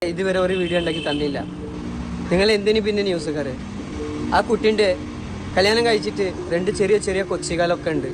ഇതുവരെ ഒരു വീഡിയോ ഉണ്ടാക്കി തന്നില്ല നിങ്ങൾ എന്തിനു പിന്നെ ന്യൂസുകാരെ ആ കുട്ടീൻ്റെ കല്യാണം കഴിച്ചിട്ട് രണ്ട് ചെറിയ ചെറിയ കൊച്ചികാലൊക്കെ ഉണ്ട്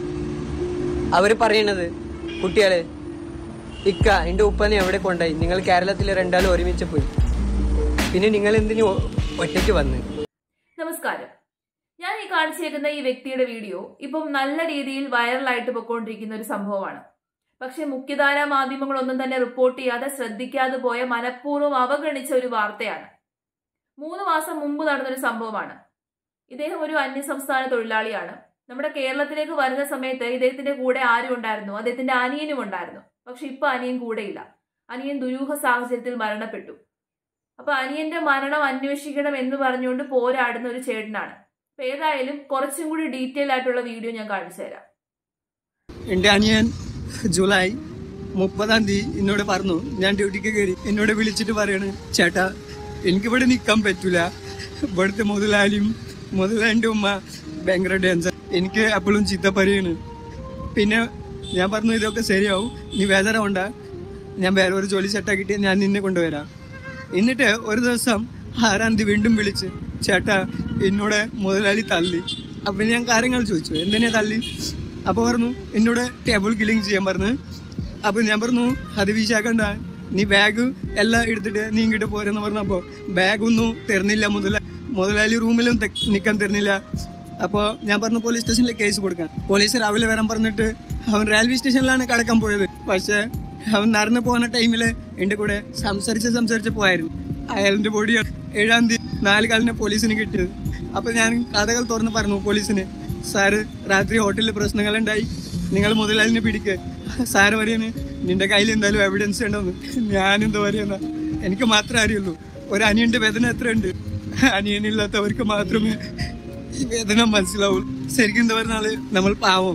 അവർ പറയണത് കുട്ടികളെ ഇക്ക എൻ്റെ ഉപ്പനെ എവിടെ കൊണ്ടായി നിങ്ങൾ കേരളത്തിൽ രണ്ടാളും ഒരുമിച്ച് പോയി പിന്നെ നിങ്ങൾ എന്തിനു ഒ- ഒറ്റയ്ക്ക് വന്ന് നമസ്കാരം ഞാൻ ഈ കാണിച്ചേക്കുന്ന ഈ വ്യക്തിയുടെ വീഡിയോ ഇപ്പം നല്ല രീതിയിൽ വൈറലായിട്ട് പൊക്കോണ്ടിരിക്കുന്ന ഒരു സംഭവമാണ് പക്ഷെ മുഖ്യധാര മാധ്യമങ്ങളൊന്നും തന്നെ റിപ്പോർട്ട് ചെയ്യാതെ ശ്രദ്ധിക്കാതെ പോയ മനഃപൂർവ്വം അവഗണിച്ച ഒരു വാർത്തയാണ് മൂന്ന് മാസം മുമ്പ് നടന്നൊരു സംഭവമാണ് ഇദ്ദേഹം ഒരു അന്യസംസ്ഥാന തൊഴിലാളിയാണ് നമ്മുടെ കേരളത്തിലേക്ക് വരുന്ന സമയത്ത് ഇദ്ദേഹത്തിന്റെ കൂടെ ആരും ഉണ്ടായിരുന്നു അദ്ദേഹത്തിന്റെ അനിയനും ഉണ്ടായിരുന്നു പക്ഷെ ഇപ്പൊ അനിയൻ കൂടെയില്ല അനിയൻ ദുരൂഹ സാഹചര്യത്തിൽ മരണപ്പെട്ടു അപ്പൊ അനിയന്റെ മരണം അന്വേഷിക്കണം എന്ന് പറഞ്ഞുകൊണ്ട് പോരാടുന്ന ഒരു ചേട്ടനാണ് അപ്പൊ ഏതായാലും കുറച്ചും കൂടി ഡീറ്റെയിൽ ആയിട്ടുള്ള വീഡിയോ ഞാൻ കാണിച്ചു തരാം എൻ്റെ അനിയൻ ജൂലൈ മുപ്പതാം തീയതി എന്നോട് പറഞ്ഞു ഞാൻ ഡ്യൂട്ടിക്ക് കയറി എന്നോട് വിളിച്ചിട്ട് പറയാണ് ചേട്ടാ എനിക്കിവിടെ നിൽക്കാൻ പറ്റൂല ഇവിടുത്തെ മുതലാളിയും മുതലാളിൻ്റെ ഉമ്മ ഭയങ്കര ഡേഞ്ചർ എനിക്ക് എപ്പോഴും ചീത്ത പറയാണ് പിന്നെ ഞാൻ പറഞ്ഞു ഇതൊക്കെ ശരിയാവും നീ വേദന ഞാൻ വേറെ ഒരു ജോലി സെറ്റാക്കിയിട്ട് ഞാൻ നിന്നെ കൊണ്ടുവരാം എന്നിട്ട് ഒരു ദിവസം ആറാം തീയതി വീണ്ടും വിളിച്ച് ചേട്ടാ എന്നോട് മുതലാളി തള്ളി അപ്പം ഞാൻ കാര്യങ്ങൾ ചോദിച്ചു എന്തിനാ തള്ളി അപ്പോൾ പറഞ്ഞു എന്നോട് ടേബിൾ ക്ലീൻ ചെയ്യാൻ പറഞ്ഞു അപ്പോൾ ഞാൻ പറഞ്ഞു അത് വീശാക്കണ്ട നീ ബാഗ് എല്ലാം എടുത്തിട്ട് നീ ഇങ്ങോട്ട് പോരെന്ന് പറഞ്ഞപ്പോൾ ബാഗൊന്നും തരുന്നില്ല മുതല മുതലാളി റൂമിലും നിൽക്കാൻ തരുന്നില്ല അപ്പോൾ ഞാൻ പറഞ്ഞു പോലീസ് സ്റ്റേഷനിൽ കേസ് കൊടുക്കാൻ പോലീസ് രാവിലെ വരാൻ പറഞ്ഞിട്ട് അവൻ റെയിൽവേ സ്റ്റേഷനിലാണ് കടക്കാൻ പോയത് പക്ഷേ അവൻ നടന്നു പോകുന്ന ടൈമിൽ എൻ്റെ കൂടെ സംസാരിച്ച് സംസാരിച്ച് പോയായിരുന്നു അയാളിൻ്റെ ബോഡി ഏഴാം തീയതി നാല് കാലിന് പോലീസിന് കിട്ടിയത് അപ്പോൾ ഞാൻ കഥകൾ തുറന്ന് പറഞ്ഞു പോലീസിന് സാറ് രാത്രി ഹോട്ടലിൽ പ്രശ്നങ്ങളുണ്ടായി നിങ്ങൾ മുതലാളിനെ പിടിക്കുക സാറ് പറയുന്നു നിന്റെ കയ്യിൽ എന്തായാലും എവിഡൻസ് ഉണ്ടെന്ന് ഞാനെന്താ പറയുന്ന എനിക്ക് മാത്രമേ അറിയുള്ളൂ ഒരു അനിയൻ്റെ വേദന എത്ര ഉണ്ട് അനിയനില്ലാത്തവർക്ക് മാത്രമേ ഈ വേദന മനസ്സിലാവുള്ളൂ ശരിക്കും എന്താ പറഞ്ഞാല് നമ്മൾ പാവം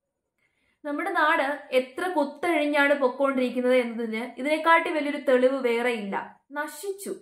നമ്മുടെ നാട് എത്ര കുത്തഴിഞ്ഞാണ് പൊക്കോണ്ടിരിക്കുന്നത് എന്നതിന് ഇതിനെക്കാട്ടി വലിയൊരു തെളിവ് വേറെ ഇല്ല നശിച്ചു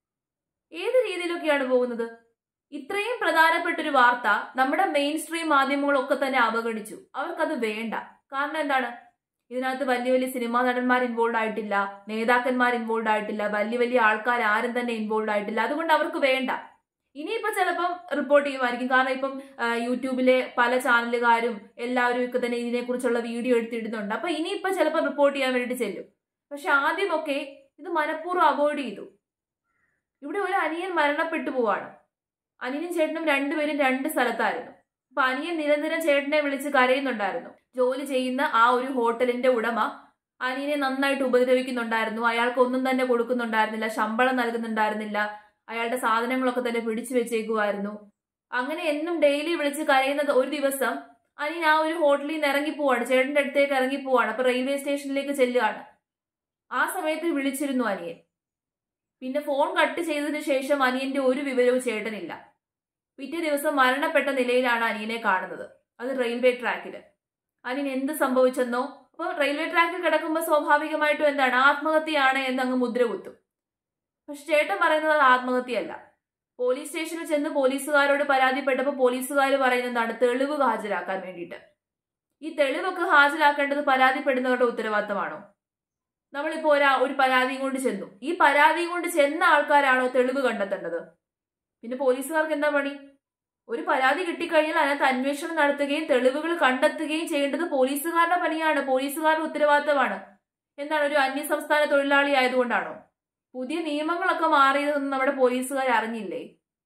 ഏത് രീതിയിലൊക്കെയാണ് പോകുന്നത് ഇത്രയും പ്രധാനപ്പെട്ട ഒരു വാർത്ത നമ്മുടെ മെയിൻ സ്ട്രീം മാധ്യമങ്ങളൊക്കെ തന്നെ അവഗണിച്ചു അവർക്കത് വേണ്ട കാരണം എന്താണ് ഇതിനകത്ത് വലിയ വലിയ സിനിമാ നടന്മാർ ഇൻവോൾവ് ആയിട്ടില്ല നേതാക്കന്മാർ ഇൻവോൾവ് ആയിട്ടില്ല വലിയ വലിയ ആൾക്കാർ ആരും തന്നെ ഇൻവോൾവ് ആയിട്ടില്ല അതുകൊണ്ട് അവർക്ക് വേണ്ട ഇനിയിപ്പോ ചിലപ്പം റിപ്പോർട്ട് ചെയ്യുമായിരിക്കും കാരണം ഇപ്പം ആ, യൂട്യൂബിലെ പല ചാനലുകാരും എല്ലാവരും ഒക്കെ തന്നെ ഇതിനെക്കുറിച്ചുള്ള വീഡിയോ എടുത്തിടുന്നുണ്ട് അപ്പൊ ഇനിയിപ്പോ ചിലപ്പോൾ റിപ്പോർട്ട് ചെയ്യാൻ വേണ്ടിയിട്ട് ചെല്ലും പക്ഷെ ആദ്യമൊക്കെ ഇത് മനഃപൂർവ്വം അവോയ്ഡ് ചെയ്തു ഇവിടെ ഒരു അനിയൻ മരണപ്പെട്ടു പോവാണ് അനിയനും ചേട്ടനും രണ്ടുപേരും രണ്ട് സ്ഥലത്തായിരുന്നു അപ്പൊ അനിയൻ നിരന്തരം ചേട്ടനെ വിളിച്ച് കരയുന്നുണ്ടായിരുന്നു ജോലി ചെയ്യുന്ന ആ ഒരു ഹോട്ടലിന്റെ ഉടമ അനിയനെ നന്നായിട്ട് ഉപദ്രവിക്കുന്നുണ്ടായിരുന്നു അയാൾക്ക് ഒന്നും തന്നെ കൊടുക്കുന്നുണ്ടായിരുന്നില്ല ശമ്പളം നൽകുന്നുണ്ടായിരുന്നില്ല അയാളുടെ സാധനങ്ങളൊക്കെ തന്നെ പിടിച്ചു വെച്ചേക്കുമായിരുന്നു അങ്ങനെ എന്നും ഡെയിലി വിളിച്ച് കരയുന്നത് ഒരു ദിവസം അനിയൻ ആ ഒരു ഹോട്ടലിൽ നിന്ന് ഇറങ്ങിപ്പോവാണ് ചേട്ടന്റെ അടുത്തേക്ക് ഇറങ്ങിപ്പോവാണ് അപ്പൊ റെയിൽവേ സ്റ്റേഷനിലേക്ക് ചെല്ലുകയാണ് ആ സമയത്ത് വിളിച്ചിരുന്നു അനിയൻ പിന്നെ ഫോൺ കട്ട് ചെയ്തതിനു ശേഷം അനിയന്റെ ഒരു വിവരവും ചേട്ടനില്ല പിറ്റേ ദിവസം മരണപ്പെട്ട നിലയിലാണ് അനിയനെ കാണുന്നത് അത് റെയിൽവേ ട്രാക്കിൽ അനിയൻ എന്ത് സംഭവിച്ചെന്നോ അപ്പോൾ റെയിൽവേ ട്രാക്കിൽ കിടക്കുമ്പോൾ സ്വാഭാവികമായിട്ടും എന്താണ് ആത്മഹത്യയാണ് എന്ന് അങ്ങ് മുദ്ര കുത്തും പക്ഷെ ചേട്ടൻ പറയുന്നത് അത് ആത്മഹത്യയല്ല പോലീസ് സ്റ്റേഷനിൽ ചെന്ന് പോലീസുകാരോട് പരാതിപ്പെട്ടപ്പോൾ പോലീസുകാർ പറയുന്നത് എന്താണ് തെളിവ് ഹാജരാക്കാൻ വേണ്ടിയിട്ട് ഈ തെളിവൊക്കെ ഹാജരാക്കേണ്ടത് പരാതിപ്പെടുന്നവരുടെ ഉത്തരവാദിത്തമാണോ നമ്മളിപ്പോ ഒരാ ഒരു പരാതിയും കൊണ്ട് ചെന്നു ഈ പരാതിയും കൊണ്ട് ചെന്ന ആൾക്കാരാണോ തെളിവ് കണ്ടെത്തേണ്ടത് പിന്നെ പോലീസുകാർക്ക് എന്താ പണി ഒരു പരാതി കിട്ടിക്കഴിഞ്ഞാൽ അതിനകത്ത് അന്വേഷണം നടത്തുകയും തെളിവുകൾ കണ്ടെത്തുകയും ചെയ്യേണ്ടത് പോലീസുകാരുടെ പണിയാണ് പോലീസുകാരുടെ ഉത്തരവാദിത്തമാണ് എന്താണ് ഒരു അന്യസംസ്ഥാന തൊഴിലാളി ആയതുകൊണ്ടാണോ പുതിയ നിയമങ്ങളൊക്കെ മാറിയതൊന്നും നമ്മുടെ പോലീസുകാർ അറിഞ്ഞില്ലേ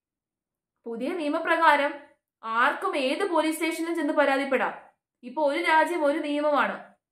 പുതിയ നിയമപ്രകാരം ആർക്കും ഏത് പോലീസ് സ്റ്റേഷനിലും ചെന്ന് പരാതിപ്പെടാം ഇപ്പൊ ഒരു രാജ്യം ഒരു നിയമമാണ്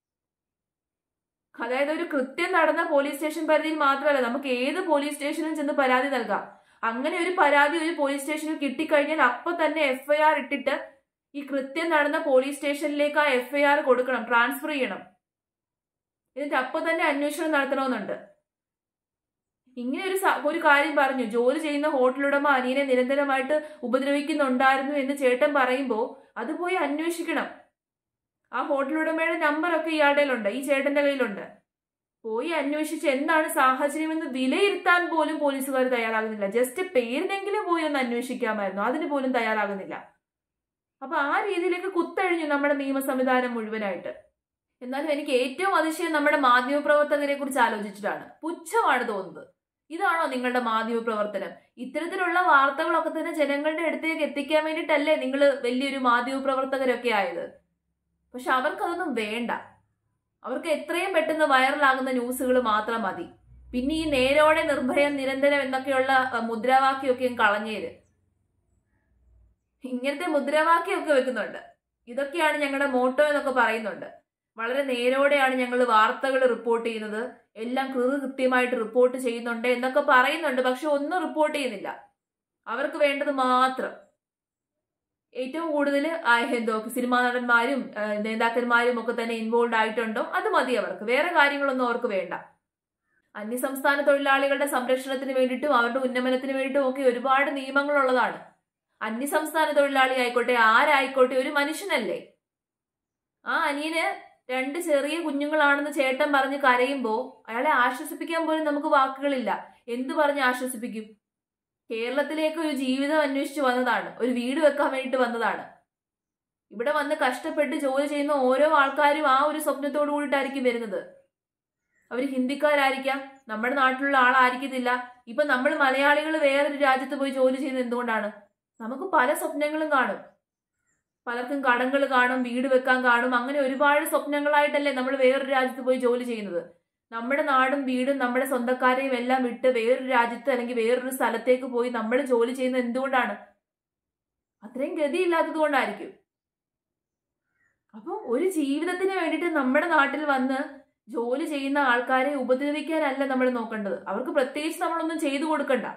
അതായത് ഒരു കൃത്യം നടന്ന പോലീസ് സ്റ്റേഷൻ പരിധിയിൽ മാത്രമല്ല നമുക്ക് ഏത് പോലീസ് സ്റ്റേഷനിലും ചെന്ന് പരാതി നൽകാം അങ്ങനെ ഒരു പരാതി ഒരു പോലീസ് സ്റ്റേഷനിൽ കിട്ടിക്കഴിഞ്ഞാൽ അപ്പൊ തന്നെ എഫ്ഐആർ ഇട്ടിട്ട് ഈ കൃത്യം നടന്ന പോലീസ് സ്റ്റേഷനിലേക്ക് ആ എഫ്ഐആർ കൊടുക്കണം ട്രാൻസ്ഫർ ചെയ്യണം എന്നിട്ട് അപ്പൊ തന്നെ അന്വേഷണം നടത്തണമെന്നുണ്ട് ഇങ്ങനെ ഒരു സ- ഒരു കാര്യം പറഞ്ഞു ജോലി ചെയ്യുന്ന ഹോട്ടലുടമ അനിയനെ നിരന്തരമായിട്ട് ഉപദ്രവിക്കുന്നുണ്ടായിരുന്നു എന്ന് ചേട്ടൻ പറയുമ്പോൾ അത് പോയി അന്വേഷിക്കണം ആ ഹോട്ടലുടമയുടെ നമ്പറൊക്കെ ഇയാളുടെ കയ്യിലുണ്ട് ഈ ചേട്ടന്റെ കയ്യിലുണ്ട് പോയി അന്വേഷിച്ച് എന്താണ് സാഹചര്യം എന്ന് വിലയിരുത്താൻ പോലും പോലീസുകാർ തയ്യാറാകുന്നില്ല ജസ്റ്റ് പേരിനെങ്കിലും പോയി ഒന്ന് അന്വേഷിക്കാമായിരുന്നു അതിന് പോലും തയ്യാറാകുന്നില്ല അപ്പൊ ആ രീതിയിലേക്ക് കുത്തഴിഞ്ഞു നമ്മുടെ നിയമ സംവിധാനം മുഴുവനായിട്ട് എന്നാലും എനിക്ക് ഏറ്റവും അതിശയം നമ്മുടെ മാധ്യമപ്രവർത്തകരെ കുറിച്ച് ആലോചിച്ചിട്ടാണ് പുച്ഛമാണ് തോന്നുന്നത് ഇതാണോ നിങ്ങളുടെ മാധ്യമ പ്രവർത്തനം ഇത്തരത്തിലുള്ള വാർത്തകളൊക്കെ തന്നെ ജനങ്ങളുടെ അടുത്തേക്ക് എത്തിക്കാൻ വേണ്ടിയിട്ടല്ലേ നിങ്ങൾ വലിയൊരു മാധ്യമ പ്രവർത്തകരൊക്കെ ആയത് പക്ഷെ അവർക്കതൊന്നും വേണ്ട അവർക്ക് എത്രയും പെട്ടെന്ന് വൈറലാകുന്ന ന്യൂസുകൾ മാത്രം മതി പിന്നെ ഈ നേരോടെ നിർഭയം നിരന്തരം എന്നൊക്കെയുള്ള അഹ്, മുദ്രാവാക്യമൊക്കെ കളഞ്ഞേര് ഇങ്ങനത്തെ മുദ്രാവാക്യമൊക്കെ വെക്കുന്നുണ്ട് ഇതൊക്കെയാണ് ഞങ്ങളുടെ മോട്ടോ എന്നൊക്കെ പറയുന്നുണ്ട് വളരെ നേരോടെയാണ് ഞങ്ങൾ വാർത്തകൾ റിപ്പോർട്ട് ചെയ്യുന്നത് എല്ലാം കൃ കൃത്യമായിട്ട് റിപ്പോർട്ട് ചെയ്യുന്നുണ്ട് എന്നൊക്കെ പറയുന്നുണ്ട് പക്ഷെ ഒന്നും റിപ്പോർട്ട് ചെയ്യുന്നില്ല അവർക്ക് വേണ്ടത് മാത്രം ഏറ്റവും കൂടുതൽ എന്തോ സിനിമാ നടന്മാരും ആ, നേതാക്കന്മാരും ഒക്കെ തന്നെ ഇൻവോൾവ് ആയിട്ടുണ്ടോ അത് മതി അവർക്ക് വേറെ കാര്യങ്ങളൊന്നും അവർക്ക് വേണ്ട അന്യസംസ്ഥാന തൊഴിലാളികളുടെ സംരക്ഷണത്തിന് വേണ്ടിയിട്ടും അവരുടെ ഉന്നമനത്തിന് വേണ്ടിയിട്ടും ഒക്കെ ഒരുപാട് നിയമങ്ങളുള്ളതാണ് അന്യസംസ്ഥാന തൊഴിലാളി ആയിക്കോട്ടെ ആരായിക്കോട്ടെ ഒരു മനുഷ്യനല്ലേ ആ അനിയന് രണ്ട് ചെറിയ കുഞ്ഞുങ്ങളാണെന്ന് ചേട്ടൻ പറഞ്ഞ് കരയുമ്പോ അയാളെ ആശ്വസിപ്പിക്കാൻ പോലും നമുക്ക് വാക്കുകളില്ല എന്തു പറഞ്ഞ് ആശ്വസിപ്പിക്കും കേരളത്തിലേക്ക് ഒരു ജീവിതം അന്വേഷിച്ച് വന്നതാണ് ഒരു വീട് വെക്കാൻ വേണ്ടിയിട്ട് വന്നതാണ് ഇവിടെ വന്ന് കഷ്ടപ്പെട്ട് ജോലി ചെയ്യുന്ന ഓരോ ആൾക്കാരും ആ ഒരു സ്വപ്നത്തോടു കൂടിയിട്ടായിരിക്കും വരുന്നത് അവർ ഹിന്ദിക്കാരായിരിക്കാം നമ്മുടെ നാട്ടിലുള്ള ആളായിരിക്കത്തില്ല ഇപ്പൊ നമ്മൾ മലയാളികൾ വേറൊരു രാജ്യത്ത് പോയി ജോലി ചെയ്യുന്നത് എന്തുകൊണ്ടാണ് നമുക്ക് പല സ്വപ്നങ്ങളും കാണും പലർക്കും കടങ്ങൾ കാണും വീട് വെക്കാൻ കാണും അങ്ങനെ ഒരുപാട് സ്വപ്നങ്ങളായിട്ടല്ലേ നമ്മൾ വേറൊരു രാജ്യത്ത് പോയി ജോലി ചെയ്യുന്നത് നമ്മുടെ നാടും വീടും നമ്മുടെ സ്വന്തക്കാരെയും എല്ലാം വിട്ട് വേറൊരു രാജ്യത്ത് അല്ലെങ്കിൽ വേറൊരു സ്ഥലത്തേക്ക് പോയി നമ്മൾ ജോലി ചെയ്യുന്നത് എന്തുകൊണ്ടാണ് അത്രയും ഗതിയില്ലാത്തത് കൊണ്ടായിരിക്കും അപ്പോൾ ഒരു ജീവിതത്തിന് വേണ്ടിയിട്ട് നമ്മുടെ നാട്ടിൽ വന്ന് ജോലി ചെയ്യുന്ന ആൾക്കാരെ ഉപദ്രവിക്കാനല്ല നമ്മൾ നോക്കേണ്ടത് അവർക്ക് പ്രത്യേകിച്ച് നമ്മളൊന്നും ചെയ്തു കൊടുക്കണ്ട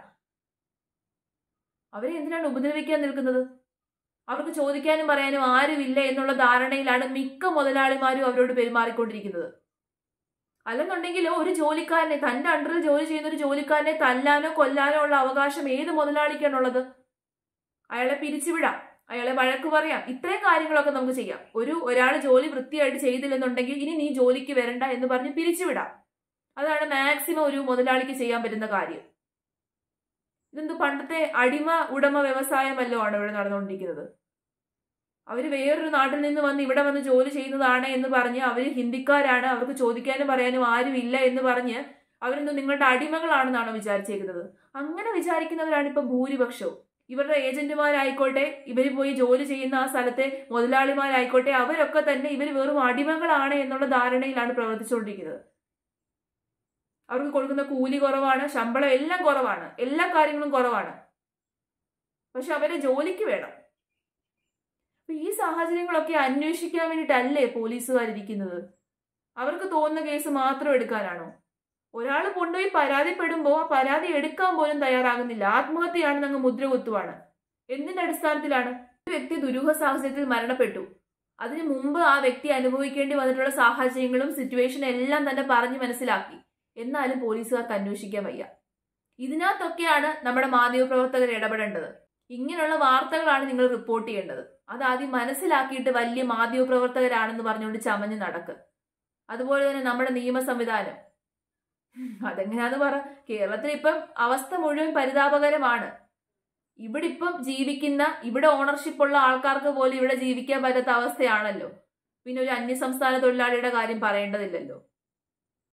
അവരെ എന്തിനാണ് ഉപദ്രവിക്കാൻ നിൽക്കുന്നത് അവർക്ക് ചോദിക്കാനും പറയാനും ആരുമില്ല എന്നുള്ള ധാരണയിലാണ് മിക്ക മുതലാളിമാരും അവരോട് പെരുമാറിക്കൊണ്ടിരിക്കുന്നത് അല്ലെന്നുണ്ടെങ്കിൽ ഒരു ജോലിക്കാരനെ തന്റെ അണ്ടറിൽ ജോലി ചെയ്യുന്ന ഒരു ജോലിക്കാരനെ തല്ലാനോ കൊല്ലാനോ ഉള്ള അവകാശം ഏത് മുതലാളിക്കാണുള്ളത് അയാളെ പിരിച്ചുവിടാം അയാളെ വഴക്ക് പറയാം ഇത്രയും കാര്യങ്ങളൊക്കെ നമുക്ക് ചെയ്യാം ഒരു ഒരാൾ ജോലി വൃത്തിയായിട്ട് ചെയ്തില്ലെന്നുണ്ടെങ്കിൽ ഇനി നീ ജോലിക്ക് വരണ്ട എന്ന് പറഞ്ഞ് പിരിച്ചുവിടാം അതാണ് മാക്സിമം ഒരു മുതലാളിക്ക് ചെയ്യാൻ പറ്റുന്ന കാര്യം ഇതെന്ത് പണ്ടത്തെ അടിമ ഉടമ വ്യവസായമല്ലോ ആണ് ഇവിടെ നടന്നുകൊണ്ടിരിക്കുന്നത് അവർ വേറൊരു നാട്ടിൽ നിന്ന് വന്ന് ഇവിടെ വന്ന് ജോലി ചെയ്യുന്നതാണ് എന്ന് പറഞ്ഞ് അവർ ഹിന്ദിക്കാരാണ് അവർക്ക് ചോദിക്കാനും പറയാനും ആരും ഇല്ല എന്ന് പറഞ്ഞ് അവരെന്തോ നിങ്ങളുടെ അടിമകളാണെന്നാണോ വിചാരിച്ചേക്കുന്നത് അങ്ങനെ വിചാരിക്കുന്നവരാണ് ഇപ്പൊ ഭൂരിപക്ഷവും ഇവരുടെ ഏജന്റുമാരായിക്കോട്ടെ ഇവർ പോയി ജോലി ചെയ്യുന്ന ആ സ്ഥലത്തെ മുതലാളിമാരായിക്കോട്ടെ അവരൊക്കെ തന്നെ ഇവർ വെറും അടിമകളാണ് എന്നുള്ള ധാരണയിലാണ് പ്രവർത്തിച്ചുകൊണ്ടിരിക്കുന്നത് അവർക്ക് കൊടുക്കുന്ന കൂലി കുറവാണ് ശമ്പളം എല്ലാം കുറവാണ് എല്ലാ കാര്യങ്ങളും കുറവാണ് പക്ഷെ അവരെ ജോലിക്ക് വേണം അപ്പൊ ഈ സാഹചര്യങ്ങളൊക്കെ അന്വേഷിക്കാൻ വേണ്ടിയിട്ടല്ലേ പോലീസുകാരിരിക്കുന്നത് അവർക്ക് തോന്നുന്ന കേസ് മാത്രം എടുക്കാനാണോ ഒരാൾ കൊണ്ടുപോയി പരാതിപ്പെടുമ്പോൾ ആ പരാതി എടുക്കാൻ പോലും തയ്യാറാകുന്നില്ല ആത്മഹത്യയാണെന്ന് അങ്ങ് മുദ്ര കുത്തുവാണ് എന്തിന്റെ അടിസ്ഥാനത്തിലാണ് ഒരു വ്യക്തി ദുരൂഹ സാഹചര്യത്തിൽ മരണപ്പെട്ടു അതിനു മുമ്പ് ആ വ്യക്തി അനുഭവിക്കേണ്ടി വന്നിട്ടുള്ള സാഹചര്യങ്ങളും സിറ്റുവേഷനും എല്ലാം തന്നെ പറഞ്ഞു മനസ്സിലാക്കി എന്നാലും പോലീസുകാർക്ക് അന്വേഷിക്കാൻ വയ്യ ഇതിനകത്തൊക്കെയാണ് നമ്മുടെ മാധ്യമപ്രവർത്തകർ ഇടപെടേണ്ടത് ഇങ്ങനെയുള്ള വാർത്തകളാണ് നിങ്ങൾ റിപ്പോർട്ട് ചെയ്യേണ്ടത് അത് ആദ്യം മനസ്സിലാക്കിയിട്ട് വലിയ മാധ്യമപ്രവർത്തകരാണെന്ന് പറഞ്ഞുകൊണ്ട് ചമഞ്ഞ് നടക്ക് അതുപോലെ തന്നെ നമ്മുടെ നിയമ സംവിധാനം അതെങ്ങനെയാന്ന് പറ കേരളത്തിൽ ഇപ്പം അവസ്ഥ മുഴുവൻ പരിതാപകരമാണ് ഇവിടെ ഇപ്പം ജീവിക്കുന്ന ഇവിടെ ഓണർഷിപ്പ് ഉള്ള ആൾക്കാർക്ക് പോലും ഇവിടെ ജീവിക്കാൻ പറ്റാത്ത അവസ്ഥയാണല്ലോ പിന്നെ ഒരു അന്യസംസ്ഥാന തൊഴിലാളിയുടെ കാര്യം പറയേണ്ടതില്ലല്ലോ